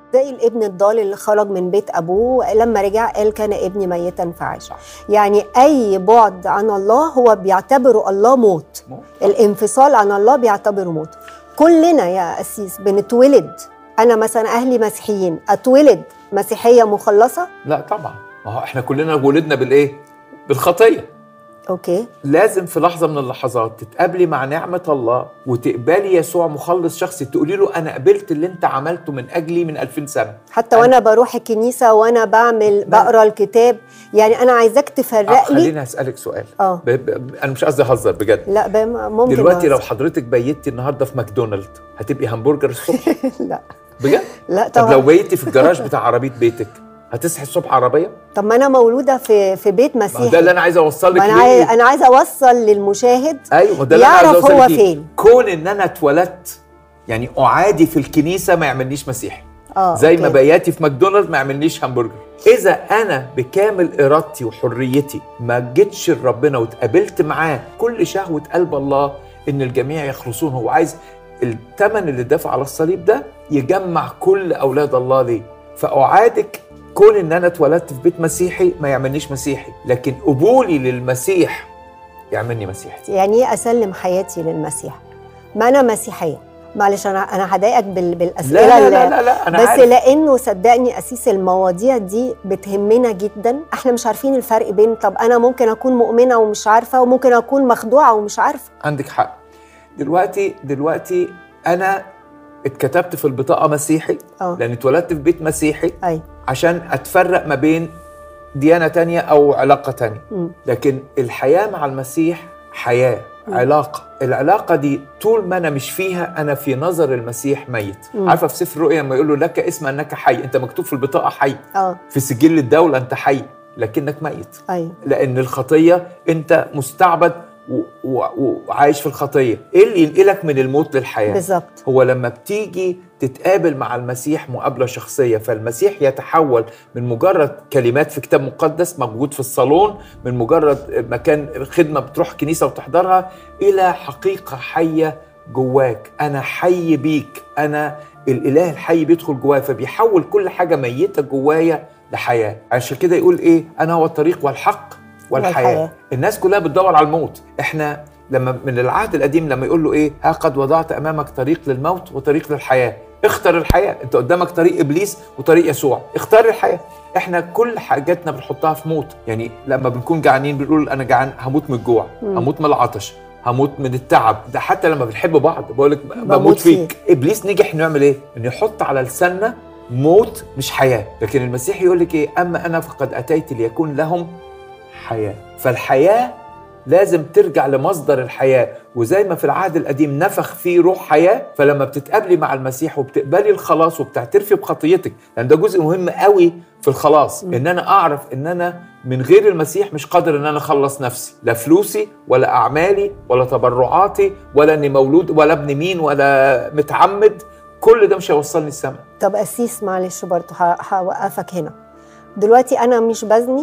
زي الابن الضال اللي خرج من بيت ابوه لما رجع قال كان ابني ميتا فعاش يعني اي بعد عن الله هو بيعتبره الله موت الانفصال عن الله بيعتبره موت كلنا يا أسيس بنتولد أنا مثلا أهلي مسيحيين أتولد مسيحية مخلصة لا طبعا ما هو احنا كلنا ولدنا بالايه بالخطيه أوكي لازم في لحظه من اللحظات تتقابلي مع نعمه الله وتقبلي يسوع مخلص شخصي تقولي له انا قبلت اللي انت عملته من اجلي من 2000 سنه حتى وأنا بروح الكنيسة وأنا بعمل بقرا الكتاب يعني أنا عايزاك آه، تفرق لي خليني اسالك سؤال اه ب... ب... انا مش قصدي اهزر بجد لا ب- ممكن دلوقتي لو أهزر. حضرتك بيتي النهارده في ماكدونالد هتبقي همبرجر الصبح لا بجد لا طب طبعا لو بيتي في الجراج بتاع عربيه بيتك هتصحي الصبح عربيه طب ما أنا مولودة في في بيت ما هو مسيحي ده اللي انا عايز اوصل لك ما أنا ليه عايز أنا عايزة أوصل للمشاهد ايوه ما ده اللي انا عايز يعرف اوصل هو لك ليه. فين. كون ان انا اتولدت يعني اعادي في الكنيسه ما يعملنيش مسيحي اه زي ما أوكي. بياتي في ماكدونالدز ما يعملنيش همبرجر اذا انا بكامل ارادتي وحريتي ما جيتش لربنا واتقابلت معاه كل شهوه قلب الله ان الجميع يخلصون هو عايز الثمن اللي دفع على الصليب ده يجمع كل اولاد الله ليه فاعادك كون ان انا اتولدت في بيت مسيحي ما يعملنيش مسيحي لكن قبولي للمسيح يعملني مسيحي يعني ايه اسلم حياتي للمسيح ما انا مسيحيه معلش انا انا هضايقك بال... بالاسئله لا لا اللي- لا لا, لا انا بس عارف. لانه صدقني اسيس المواضيع دي بتهمنا جدا احنا مش عارفين الفرق بين طب انا ممكن اكون مؤمنه ومش عارفه وممكن اكون مخدوعه ومش عارفه عندك حق دلوقتي دلوقتي انا اتكتبت في البطاقه مسيحي اه لان اتولدت في بيت مسيحي اي عشان اتفرق ما بين ديانه تانية او علاقه تانية مم. لكن الحياه مع المسيح حياه مم. علاقه العلاقه دي طول ما انا مش فيها انا في نظر المسيح ميت مم. عارفه في سفر الرؤيا لما يقول له لك اسم انك حي انت مكتوب في البطاقه حي اه في سجل الدوله انت حي لكنك ميت ايوه لان الخطيه انت مستعبد و- و- وعايش في الخطيه ايه اللي ينقلك من الموت للحياه بالظبط هو لما بتيجي تتقابل مع المسيح مقابله شخصيه فالمسيح يتحول من مجرد كلمات في كتاب مقدس موجود في الصالون من مجرد مكان خدمه بتروح كنيسه وتحضرها الى حقيقه حيه جواك انا حي بيك انا الاله الحي بيدخل جوايا فبيحول كل حاجه ميته جوايا لحياه عشان كده يقول ايه انا هو الطريق والحق والحياه, والحياة. الناس كلها بتدور على الموت احنا لما من العهد القديم لما يقول له ايه ها قد وضعت امامك طريق للموت وطريق للحياه اختر الحياه انت قدامك طريق ابليس وطريق يسوع اختار الحياه احنا كل حاجاتنا بنحطها في موت يعني لما بنكون جعانين بنقول انا جعان هموت من الجوع مم. هموت من العطش هموت من التعب ده حتى لما بنحب بعض بقول لك بموت بموت فيك ابليس نجح انه يعمل ايه انه يحط على لساننا موت مش حياه لكن المسيح يقول لك ايه اما انا فقد اتيت ليكون لهم حياه فالحياه لازم ترجع لمصدر الحياه وزي ما في العهد القديم نفخ فيه روح حياه فلما بتتقابلي مع المسيح وبتقبلي الخلاص وبتعترفي بخطيتك لان ده جزء مهم قوي في الخلاص م. ان انا اعرف ان انا من غير المسيح مش قادر ان انا اخلص نفسي لا فلوسي ولا اعمالي ولا تبرعاتي ولا اني مولود ولا ابن مين ولا متعمد كل ده مش هيوصلني السماء طب اسيس معلش برضه ه- هوقفك هنا دلوقتي انا مش بزني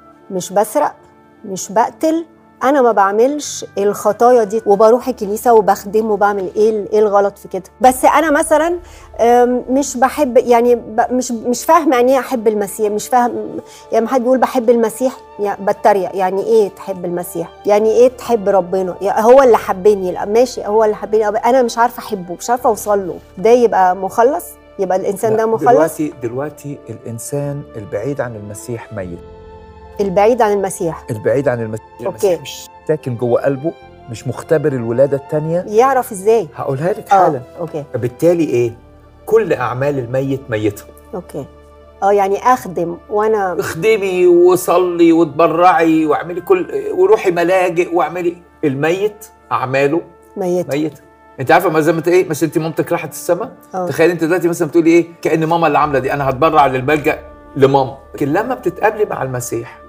مش بسرق مش بقتل انا ما بعملش الخطايا دي وبروح الكنيسه وبخدم وبعمل ايه ال- ايه الغلط في كده بس انا مثلا أم، مش بحب يعني ب- مش مش فاهمه يعني ايه احب المسيح مش فاهم يعني حد بيقول بحب المسيح يعني بتريق يعني ايه تحب المسيح يعني ايه تحب ربنا يعني هو اللي حبني لا ماشي هو اللي حبني انا مش عارفه احبه مش عارفه اوصل له ده يبقى مخلص يبقى الانسان ده لا، مخلص دلوقتي دلوقتي الانسان البعيد عن المسيح ميت البعيد عن المسيح البعيد عن المسيح أوكي. المسيح مش ساكن جوه قلبه مش مختبر الولاده الثانيه يعرف ازاي هقولها لك حالا اه اوكي بالتالي ايه كل اعمال الميت ميته اوكي اه يعني اخدم وانا اخدمي وصلي وتبرعي واعملي كل وروحي ملاجئ واعملي الميت اعماله ميت ميته انت عارفه ما زي ما انت ايه مثلا انت مامتك راحت السماء اه تخيل انت دلوقتي مثلا بتقولي ايه كان ماما اللي عامله دي انا هتبرع للملجا لماما لكن لما بتتقابلي مع المسيح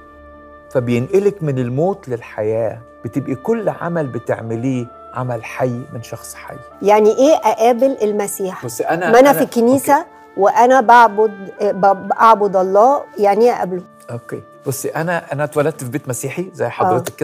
فبينقلك من الموت للحياه بتبقي كل عمل بتعمليه عمل حي من شخص حي يعني ايه اقابل المسيح بس انا ما انا في الكنيسه وانا بعبد ب- بعبد الله يعني ايه اقابله اوكي, أوكي. بصي انا انا اتولدت في بيت مسيحي زي حضرتك كده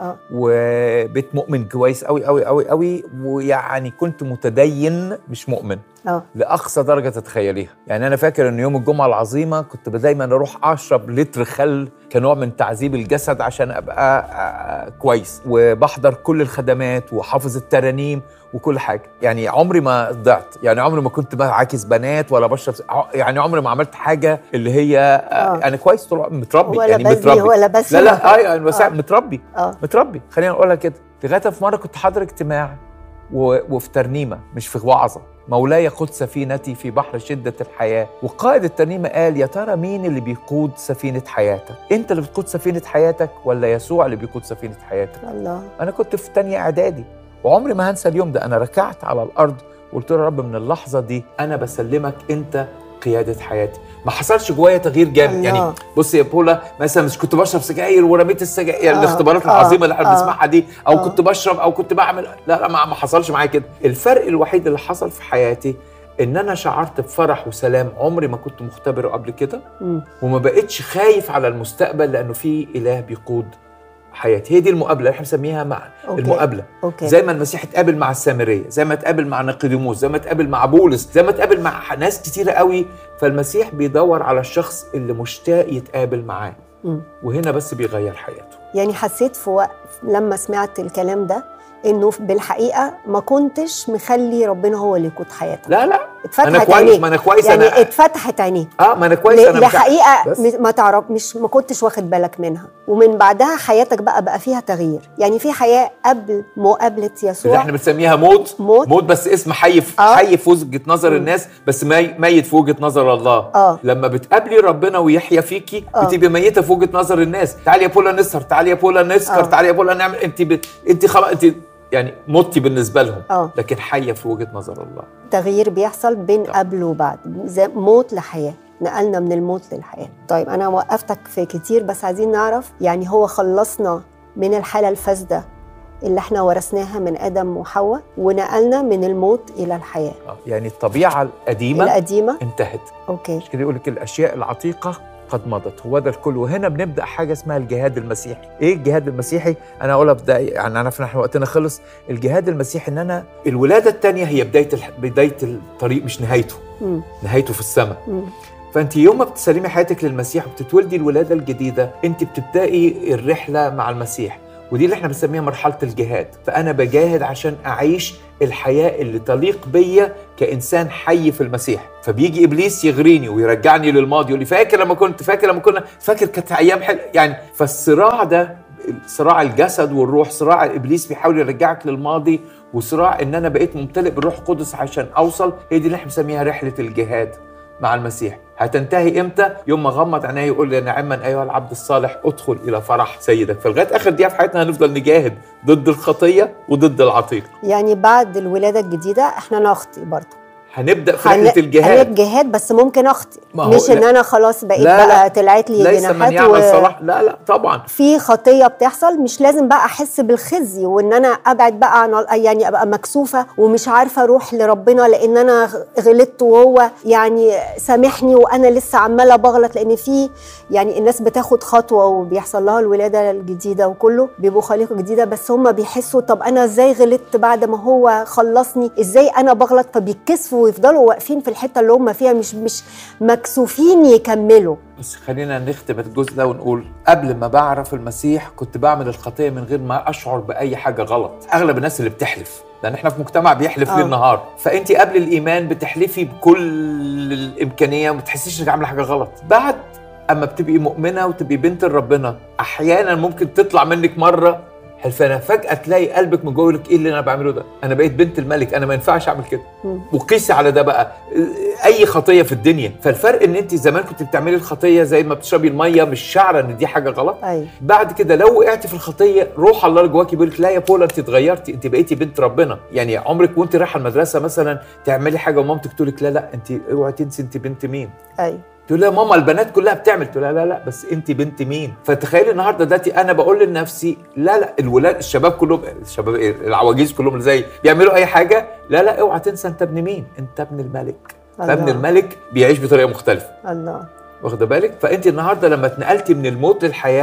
اه وبقيت مؤمن كويس قوي قوي قوي قوي ويعني كنت متدين مش مؤمن اه لاقصى درجه تتخيليها يعني انا فاكر ان يوم الجمعه العظيمه كنت دايما اروح اشرب لتر خل كنوع من تعذيب الجسد عشان ابقى آه، كويس وبحضر كل الخدمات وحافظ الترانيم وكل حاجه يعني عمري ما ضعت يعني عمري ما كنت بقى عاكس بنات ولا بشرب س- ع- يعني عمري ما عملت حاجه اللي هي آه. آه. انا كويس طول عمري متربي ولا يعني بزي متربي ولا بس لا لا ايوه انا بس آه. متربي اه متربي خلينا نقولها كده لغايه في مره كنت حاضر اجتماع و... وفي ترنيمه مش في وعظه مولاي قد سفينتي في بحر شده الحياه وقائد الترنيمه قال يا ترى مين اللي بيقود سفينه حياتك انت اللي بتقود سفينه حياتك ولا يسوع اللي بيقود سفينه حياتك الله انا كنت في تانية اعدادي وعمري ما هنسى اليوم ده انا ركعت على الارض وقلت له يا رب من اللحظه دي انا بسلمك انت قياده حياتي ما حصلش جوايا تغيير جامد الله. يعني بص يا بولا مثلا مش كنت بشرب سجاير ورميت السجاير يعني آه، الاختبارات آه، العظيمه اللي احنا آه، بنسمعها دي او آه. كنت بشرب او كنت بعمل لا لا ما ما حصلش معايا كده الفرق الوحيد اللي حصل في حياتي ان انا شعرت بفرح وسلام عمري ما كنت مختبره قبل كده مم. وما بقتش خايف على المستقبل لانه في اله بيقود حياتي هي دي المقابله اللي احنا بنسميها مع أوكي. المقابله اوكي زي ما المسيح اتقابل مع السامريه زي ما اتقابل مع نيقوديموس زي ما اتقابل مع بولس زي ما اتقابل مع ناس كتيره قوي فالمسيح بيدور على الشخص اللي مشتاق يتقابل معاه مم. وهنا بس بيغير حياته يعني حسيت في وقت لما سمعت الكلام ده انه بالحقيقه ما كنتش مخلي ربنا هو اللي يقود حياتك لا لا اتفتحت انا كويس عينيك ما انا كويس يعني انا اتفتحت عينيك اه ما انا كويس ل- انا مش- لحقيقه بس. م- ما تعرف مش ما كنتش واخد بالك منها ومن بعدها حياتك بقى بقى فيها تغيير يعني في حياه قبل مقابله اللي يسوع احنا بنسميها موت موت. موت بس اسم حي في آه. حي في وجهه نظر الناس بس مي- ميت في وجهه نظر الله آه. لما بتقابلي ربنا ويحيا فيكي آه. بتبقي ميته في وجهه نظر الناس تعالي يا بولا نسهر تعالي يا بولا نسكر آه. تعالي يا بولا نعمل انت ب... انت خلاص انت يعني متي بالنسبه لهم آه. لكن حيه في وجهه نظر الله تغيير بيحصل بين قبل وبعد زي موت لحياه نقلنا من الموت للحياه طيب انا وقفتك في كتير بس عايزين نعرف يعني هو خلصنا من الحاله الفاسده اللي احنا ورثناها من ادم وحواء ونقلنا من الموت الى الحياه آه. يعني الطبيعه القديمه القديمه انتهت اوكي مش كده يقول لك الاشياء العتيقه قد مضت هو ده الكل وهنا بنبدا حاجه اسمها الجهاد المسيحي ايه الجهاد المسيحي انا اقولها بداية يعني انا عارف ان احنا وقتنا خلص الجهاد المسيحي ان انا الولاده الثانيه هي بدايه الح... بدايه الطريق مش نهايته مم. نهايته في السماء مم. فانت يوم ما بتسلمي حياتك للمسيح وبتتولدي الولاده الجديده انت بتبداي الرحله مع المسيح ودي اللي احنا بنسميها مرحله الجهاد فانا بجاهد عشان اعيش الحياه اللي تليق بيا كانسان حي في المسيح فبيجي ابليس يغريني ويرجعني للماضي يقول لي فاكر لما كنت فاكر لما كنا فاكر كانت ايام حلوه يعني فالصراع ده صراع الجسد والروح صراع ابليس بيحاول يرجعك للماضي وصراع ان انا بقيت ممتلئ بالروح القدس عشان اوصل هي دي اللي احنا بنسميها رحله الجهاد مع المسيح هتنتهي امتى يوم ما غمض عينيه يقول لي نعما ايها العبد الصالح ادخل الى فرح سيدك فلغايه اخر دقيقه في حياتنا هنفضل نجاهد ضد الخطيه وضد العتيق يعني بعد الولاده الجديده احنا نخطي برضه هنبدا في هن- رحله الجهاد هنبقى جهاد بس ممكن اخطي ما هو مش ان لا- انا خلاص بقيت لا، بقى لا. طلعت لي ليس من جناحات يعمل و... صلاح لا لا طبعا في خطيه بتحصل مش لازم بقى احس بالخزي وان انا ابعد بقى عن يعني ابقى مكسوفه ومش عارفه اروح لربنا لان انا غلطت وهو يعني سامحني وانا لسه عماله بغلط لان في يعني الناس بتاخد خطوه وبيحصل لها الولاده الجديده وكله بيبقوا خليقه جديده بس هم بيحسوا طب انا ازاي غلطت بعد ما هو خلصني ازاي انا بغلط فبيتكسفوا ويفضلوا واقفين في الحته اللي هم فيها مش مش مكسوفين يكملوا بس خلينا نختم الجزء ده ونقول قبل ما بعرف المسيح كنت بعمل الخطيه من غير ما اشعر باي حاجه غلط اغلب الناس اللي بتحلف لان احنا في مجتمع بيحلف آه. ليل نهار فانت قبل الايمان بتحلفي بكل الامكانيه وما تحسيش انك عامله حاجه غلط بعد اما بتبقي مؤمنه وتبقي بنت ربنا احيانا ممكن تطلع منك مره حلفانه فجاه تلاقي قلبك من جوه يقول لك ايه اللي انا بعمله ده انا بقيت بنت الملك انا ما ينفعش اعمل كده مم. وقيسي على ده بقى اي خطيه في الدنيا فالفرق ان انت زمان كنت بتعملي الخطيه زي ما بتشربي الميه مش شعره ان دي حاجه غلط ايوه بعد كده لو وقعتي في الخطيه روح الله اللي جواكي بيقول لك لا يا بولا انت اتغيرتي انت بقيتي بنت ربنا يعني عمرك وانت رايحه المدرسه مثلا تعملي حاجه ومامتك تقول لك لا لا انت اوعي تنسي انت بنت مين ايوه تقول لها ماما البنات كلها بتعمل تقول لها لا لا بس انت بنت مين فتخيلي النهارده دلوقتي انا بقول لنفسي لا لا الولاد الشباب كلهم الشباب ايه العواجيز كلهم اللي زي بيعملوا اي حاجه لا لا اوعى تنسى انت ابن مين انت ابن الملك الله. فابن الملك بيعيش بطريقه مختلفه الله واخده بالك فانت النهارده لما اتنقلتي من الموت للحياه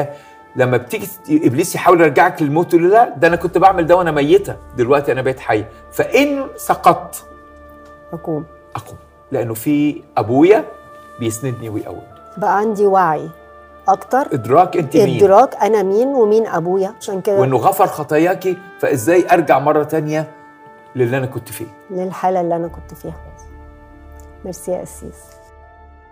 لما بتيجي ابليس يحاول يرجعك للموت تقول له لا ده انا كنت بعمل ده وانا ميته دلوقتي انا بقيت حيه فان سقطت اقوم اقوم لانه في ابويا بيسندني ويقومني بقى عندي وعي اكتر ادراك انت مين ادراك انا مين ومين ابويا عشان كده وانه غفر خطاياكي فازاي ارجع مره تانية للي انا كنت فيه للحاله اللي انا كنت فيها ميرسي يا قسيس